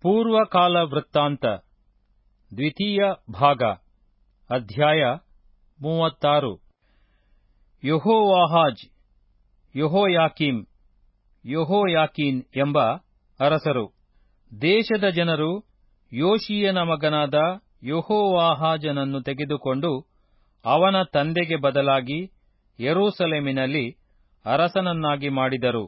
ಪೂರ್ವಕಾಲ ವೃತ್ತಾಂತ ದ್ವಿತೀಯ ಭಾಗ ಅಧ್ಯಾಯ ಮೂವತ್ತಾರು ಯೆಹೋವಾಹಾಜ್ ಯೆಹೋಯಾಕೀಮ್ ಯೆಹೋಯಾಕೀನ್ ಎಂಬ ಅರಸರು ದೇಶದ ಜನರು ಯೋಷೀಯನ ಮಗನಾದ ಯೆಹೋವಾಹಾಜನನ್ನು ತೆಗೆದುಕೊಂಡು ಅವನ ತಂದೆಗೆ ಬದಲಾಗಿ ಯೆರೂಸಲೇಮಿನಲ್ಲಿ ಅರಸನನ್ನಾಗಿ ಮಾಡಿದರು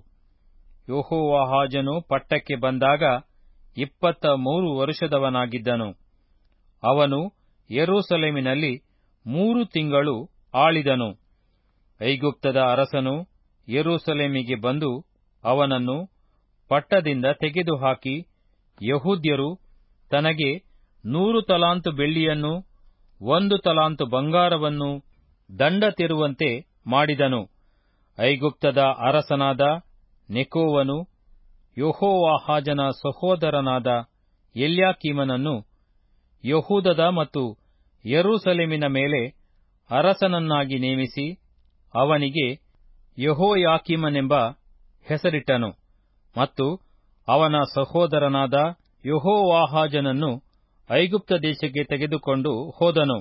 ಯೆಹೋವಾಹಾಜನು ಪಟ್ಟಕ್ಕೆ ಬಂದಾಗ ಇಪ್ಪತ್ತ ಮೂರು ವರುಷದವನಾಗಿದ್ದನು ಅವನು ಯೆರೂಸಲೇಮಿನಲ್ಲಿ ಮೂರು ತಿಂಗಳು ಆಳಿದನು ಐಗುಪ್ತದ ಅರಸನು ಯೆರೂಸಲೇಮಿಗೆ ಬಂದು ಅವನನ್ನು ಪಟ್ಟದಿಂದ ತೆಗೆದುಹಾಕಿ ಯಹೂದ್ಯರು ತನಗೆ ನೂರು ತಲಾಂತು ಬೆಳ್ಳಿಯನ್ನು ಒಂದು ತಲಾಂತು ಬಂಗಾರವನ್ನು ದಂಡ ತೆರುವಂತೆ ಮಾಡಿದನು ಐಗುಪ್ತದ ಅರಸನಾದ ನೆಕೋವನು ಯೆಹೋವಾಹಾಜನ ಸಹೋದರನಾದ ಎಲ್ಯಾಕೀಮನನ್ನು ಯಹೂದದ ಮತ್ತು ಯೆರೂಸಲೇಮಿನ ಮೇಲೆ ಅರಸನನ್ನಾಗಿ ನೇಮಿಸಿ ಅವನಿಗೆ ಯೆಹೋಯಾಕೀಮನೆಂಬ ಹೆಸರಿಟ್ಟನು ಮತ್ತು ಅವನ ಸಹೋದರನಾದ ಯೆಹೋವಾಹಾಜನನ್ನು ಐಗುಪ್ತ ದೇಶಕ್ಕೆ ತೆಗೆದುಕೊಂಡು ಹೋದನು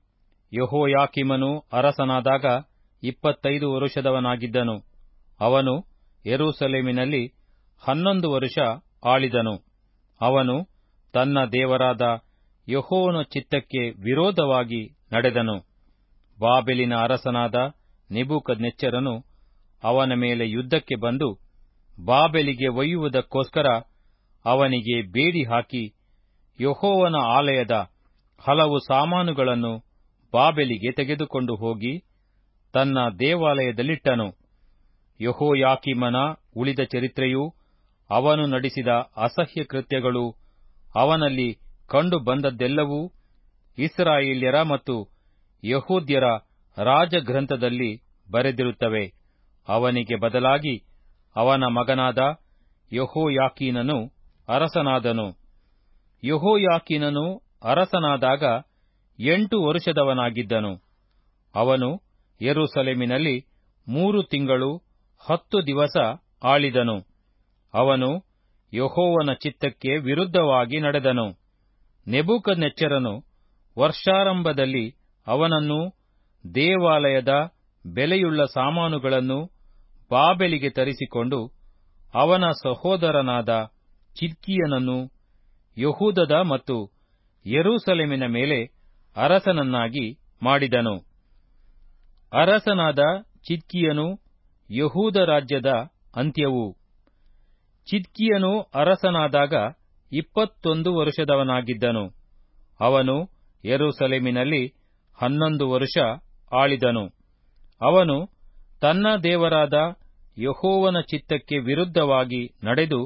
ಯೆಹೋಯಾಕೀಮನು ಅರಸನಾದಾಗ ಇಪ್ಪತ್ತೈದು ವರುಷದವನಾಗಿದ್ದನು ಅವನು ಯೆರೂಸಲೇಮಿನಲ್ಲಿ ಹನ್ನೊಂದು ವರುಷ ಆಳಿದನು ಅವನು ತನ್ನ ದೇವರಾದ ಯೆಹೋವನ ಚಿತ್ತಕ್ಕೆ ವಿರೋಧವಾಗಿ ನಡೆದನು ಬಾಬೆಲಿನ ಅರಸನಾದ ನೆಬೂಕದ್ನೆಚ್ಚರನು ಅವನ ಮೇಲೆ ಯುದ್ಧಕ್ಕೆ ಬಂದು ಬಾಬೆಲಿಗೆ ಒಯ್ಯುವುದಕ್ಕೋಸ್ಕರ ಅವನಿಗೆ ಬೇಡಿ ಹಾಕಿ ಯೆಹೋವನ ಆಲಯದ ಹಲವು ಸಾಮಾನುಗಳನ್ನು ಬಾಬೆಲಿಗೆ ತೆಗೆದುಕೊಂಡು ಹೋಗಿ ತನ್ನ ದೇವಾಲಯದಲ್ಲಿಟ್ಟನು ಯೆಹೋಯಾಕೀಮನ ಉಳಿದ ಚರಿತ್ರೆಯೂ ಅವನು ನಡೆಸಿದ ಅಸಹ್ಯ ಕೃತ್ಯಗಳು ಅವನಲ್ಲಿ ಕಂಡು ಬಂದದ್ದೆಲ್ಲವೂ ಇಸ್ರಾಯೇಲ್ಯರ ಮತ್ತು ಯಹೂದ್ಯರ ರಾಜಗ್ರಂಥದಲ್ಲಿ ಬರೆದಿರುತ್ತವೆ ಅವನಿಗೆ ಬದಲಾಗಿ ಅವನ ಮಗನಾದ ಯೆಹೋಯಾಕೀನನು ಅರಸನಾದನು ಯೆಹೋಯಾಕೀನನು ಅರಸನಾದಾಗ ಎಂಟು ವರುಷದವನಾಗಿದ್ದನು ಅವನು ಯೆರೂಸಲೇಮಿನಲ್ಲಿ ಮೂರು ತಿಂಗಳು ಹತ್ತು ದಿವಸ ಆಳಿದನು ಅವನು ಯೆಹೋವನ ಚಿತ್ತಕ್ಕೆ ವಿರುದ್ಧವಾಗಿ ನಡೆದನು ನೆಬೂಕದ್ನೆಚ್ಚರನು ವರ್ಷಾರಂಭದಲ್ಲಿ ಅವನನ್ನು ದೇವಾಲಯದ ಬೆಲೆಯುಳ್ಳ ಸಾಮಾನುಗಳನ್ನು ಬಾಬೆಲಿಗೆ ತರಿಸಿಕೊಂಡು ಅವನ ಸಹೋದರನಾದ ಚಿದ್ಕೀಯನನ್ನು ಯಹೂದದ ಮತ್ತು ಯೆರೂಸಲೇಮಿನ ಮೇಲೆ ಅರಸನನ್ನಾಗಿ ಮಾಡಿದನು ಅರಸನಾದ ಚಿದ್ಕೀಯನು ಯಹೂದ ರಾಜ್ಯದ ಅಂತ್ಯವು ಚಿದ್ಕೀಯನು ಅರಸನಾದಾಗ ಇಪ್ಪತ್ತೊಂದು ವರುಷದವನಾಗಿದ್ದನು ಅವನು ಯೆರೂಸಲೇಮಿನಲ್ಲಿ ಹನ್ನೊಂದು ವರುಷ ಆಳಿದನು ಅವನು ತನ್ನ ದೇವರಾದ ಯಹೋವನ ಚಿತ್ತಕ್ಕೆ ವಿರುದ್ಧವಾಗಿ ನಡೆದು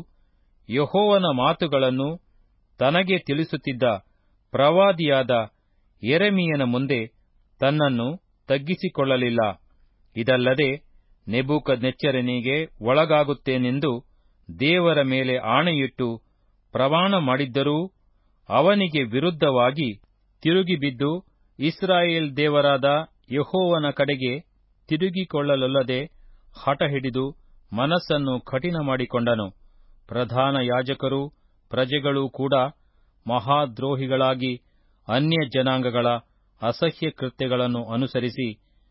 ಯಹೋವನ ಮಾತುಗಳನ್ನು ತನಗೆ ತಿಳಿಸುತ್ತಿದ್ದ ಪ್ರವಾದಿಯಾದ ಎರೆಮೀಯನ ಮುಂದೆ ತನ್ನನ್ನು ತಗ್ಗಿಸಿಕೊಳ್ಳಲಿಲ್ಲ ಇದಲ್ಲದೆ ನೆಬೂಕದ್ನೆಚ್ಚರನಿಗೆ ಒಳಗಾಗುತ್ತೇನೆಂದು ದೇವರ ಮೇಲೆ ಆಣೆಯಿಟ್ಟು ಪ್ರಮಾಣ ಮಾಡಿದ್ದರೂ ಅವನಿಗೆ ವಿರುದ್ಧವಾಗಿ ತಿರುಗಿಬಿದ್ದು ಇಸ್ರಾಯೇಲ್ ದೇವರಾದ ಯಹೋವನ ಕಡೆಗೆ ತಿರುಗಿಕೊಳ್ಳಲೊಲ್ಲದೆ ಹಠ ಹಿಡಿದು ಮನಸ್ಸನ್ನು ಕಠಿಣ ಮಾಡಿಕೊಂಡನು ಪ್ರಧಾನ ಯಾಜಕರೂ ಪ್ರಜೆಗಳೂ ಕೂಡ ಮಹಾದ್ರೋಹಿಗಳಾಗಿ ಅನ್ಯ ಜನಾಂಗಗಳ ಅಸಹ್ಯ ಕೃತ್ಯಗಳನ್ನು ಅನುಸರಿಸಿ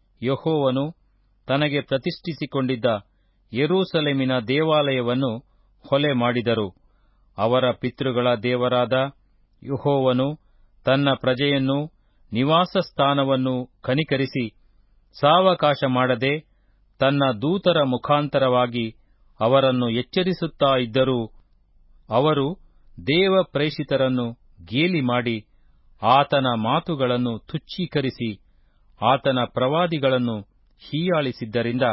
ಯಹೋವನು ತನಗೆ ಪ್ರತಿಷ್ಠಿಸಿಕೊಂಡಿದ್ದ ಯೆರೂಸಲೇಮಿನ ದೇವಾಲಯವನ್ನು ಹೊಲೆ ಮಾಡಿದರು ಅವರ ಪಿತೃಗಳ ದೇವರಾದ ಯಹೋವನು ತನ್ನ ಪ್ರಜೆಯನ್ನು ನಿವಾಸ ಸ್ಥಾನವನ್ನು ಕನಿಕರಿಸಿ ಸಾವಕಾಶ ಮಾಡದೆ ತನ್ನ ದೂತರ ಮುಖಾಂತರವಾಗಿ ಅವರನ್ನು ಎಚ್ಚರಿಸುತ್ತಾ ಇದ್ದರೂ ಅವರು ದೇವ ಪ್ರೇಷಿತರನ್ನು ಗೇಲಿ ಮಾಡಿ ಆತನ ಮಾತುಗಳನ್ನು ತುಚ್ಛೀಕರಿಸಿ ಆತನ ಪ್ರವಾದಿಗಳನ್ನು ಹೀಯಾಳಿಸಿದ್ದರಿಂದ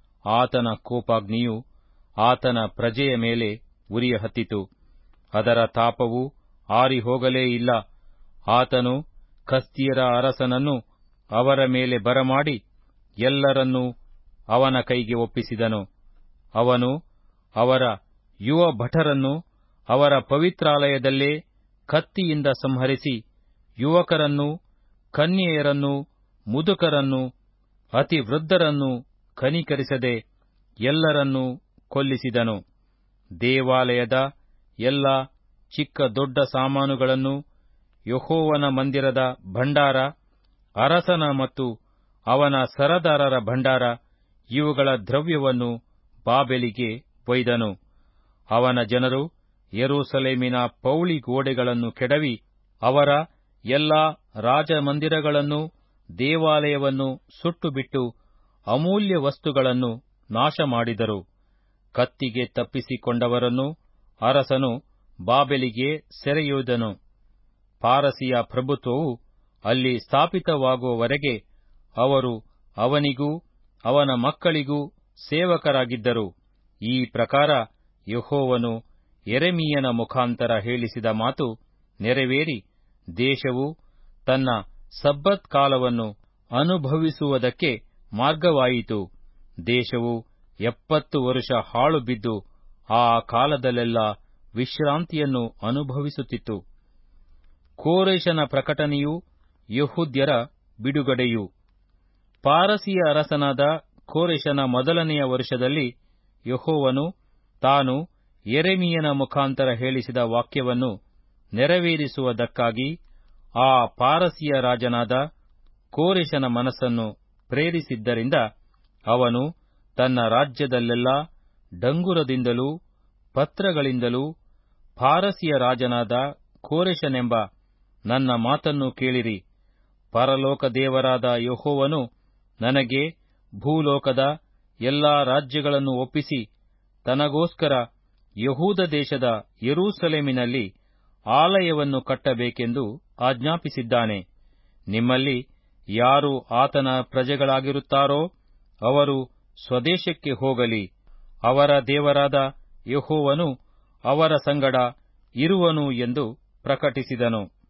ಆತನ ಕೋಪಾಗ್ನಿಯು ಆತನ ಪ್ರಜೆಯ ಮೇಲೆ ಉರಿಯ ಹತ್ತಿತು ಅದರ ತಾಪವು ಆರಿಹೋಗಲೇ ಇಲ್ಲ ಆತನು ಕಸ್ತಿಯರ ಅರಸನನ್ನು ಅವರ ಮೇಲೆ ಬರಮಾಡಿ ಎಲ್ಲರನ್ನೂ ಅವನ ಕೈಗೆ ಒಪ್ಪಿಸಿದನು ಅವನು ಅವರ ಯುವ ಭಟರನ್ನು ಅವರ ಪವಿತ್ರಾಲಯದಲ್ಲೇ ಕತ್ತಿಯಿಂದ ಸಂಹರಿಸಿ ಯುವಕರನ್ನೂ ಕನ್ಯೆಯರನ್ನೂ ಮುದುಕರನ್ನೂ ಅತಿ ವೃದ್ಧರನ್ನೂ ಕನಿಕರಿಸದೆ ಎಲ್ಲರನ್ನೂ ಕೊಲ್ಲಿಸಿದನು ದೇವಾಲಯದ ಎಲ್ಲ ಚಿಕ್ಕ ದೊಡ್ಡ ಸಾಮಾನುಗಳನ್ನು ಯಹೋವನ ಮಂದಿರದ ಭಂಡಾರ ಅರಸನ ಮತ್ತು ಅವನ ಸರದಾರರ ಭಂಡಾರ ಇವುಗಳ ದ್ರವ್ಯವನ್ನು ಬಾಬೆಲಿಗೆ ಒಯ್ದನು ಅವನ ಜನರು ಯೆರೂಸಲೇಮಿನ ಪೌಳಿ ಗೋಡೆಗಳನ್ನು ಕೆಡವಿ ಅವರ ಎಲ್ಲಾ ರಾಜಮಂದಿರಗಳನ್ನು ದೇವಾಲಯವನ್ನು ಸುಟ್ಟುಬಿಟ್ಟು ಅಮೂಲ್ಯ ವಸ್ತುಗಳನ್ನು ನಾಶ ಮಾಡಿದರು ಕತ್ತಿಗೆ ತಪ್ಪಿಸಿಕೊಂಡವರನ್ನು ಅರಸನು ಬಾಬೆಲಿಗೆ ಸೆರೆಯೊಯ್ದನು ಪಾರಸಿಯ ಪ್ರಭುತ್ವವು ಅಲ್ಲಿ ಸ್ಥಾಪಿತವಾಗುವವರೆಗೆ ಅವರು ಅವನಿಗೂ ಅವನ ಮಕ್ಕಳಿಗೂ ಸೇವಕರಾಗಿದ್ದರು ಈ ಪ್ರಕಾರ ಯಹೋವನು ಎರೆಮೀಯನ ಮುಖಾಂತರ ಹೇಳಿಸಿದ ಮಾತು ನೆರವೇರಿ ದೇಶವು ತನ್ನ ಸಬ್ಬತ್ ಕಾಲವನ್ನು ಅನುಭವಿಸುವುದಕ್ಕೆ ಮಾರ್ಗವಾಯಿತು ದೇಶವು ಎಪ್ಪತ್ತು ವರುಷ ಹಾಳು ಬಿದ್ದು ಆ ಕಾಲದಲ್ಲೆಲ್ಲ ವಿಶ್ರಾಂತಿಯನ್ನು ಅನುಭವಿಸುತ್ತಿತ್ತು ಕೋರೇಶನ ಪ್ರಕಟಣೆಯು ಯಹೂದ್ಯರ ಬಿಡುಗಡೆಯು ಪಾರಸಿಯ ಅರಸನಾದ ಕೋರೆಶನ ಮೊದಲನೆಯ ವರುಷದಲ್ಲಿ ಯಹೋವನು ತಾನು ಎರೆಮೀಯನ ಮುಖಾಂತರ ಹೇಳಿಸಿದ ವಾಕ್ಯವನ್ನು ನೆರವೇರಿಸುವುದಕ್ಕಾಗಿ ಆ ಪಾರಸಿಯ ರಾಜನಾದ ಕೋರೆಶನ ಮನಸ್ಸನ್ನು ಪ್ರೇರಿಸಿದ್ದರಿಂದ ಅವನು ತನ್ನ ರಾಜ್ಯದಲ್ಲೆಲ್ಲ ಡಂಗುರದಿಂದಲೂ ಪತ್ರಗಳಿಂದಲೂ ಪಾರಸಿಯ ರಾಜನಾದ ಕೋರೆಶನೆಂಬ ನನ್ನ ಮಾತನ್ನು ಕೇಳಿರಿ ಪರಲೋಕ ದೇವರಾದ ಯಹೋವನು ನನಗೆ ಭೂಲೋಕದ ಎಲ್ಲಾ ರಾಜ್ಯಗಳನ್ನು ಒಪ್ಪಿಸಿ ತನಗೋಸ್ಕರ ಯಹೂದ ದೇಶದ ಯೆರೂಸಲೇಮಿನಲ್ಲಿ ಆಲಯವನ್ನು ಕಟ್ಟಬೇಕೆಂದು ಆಜ್ಞಾಪಿಸಿದ್ದಾನೆ ನಿಮ್ಮಲ್ಲಿ ಯಾರು ಆತನ ಪ್ರಜೆಗಳಾಗಿರುತ್ತಾರೋ ಅವರು ಸ್ವದೇಶಕ್ಕೆ ಹೋಗಲಿ ಅವರ ದೇವರಾದ ಯಹೋವನು ಅವರ ಸಂಗಡ ಇರುವನು ಎಂದು ಪ್ರಕಟಿಸಿದನು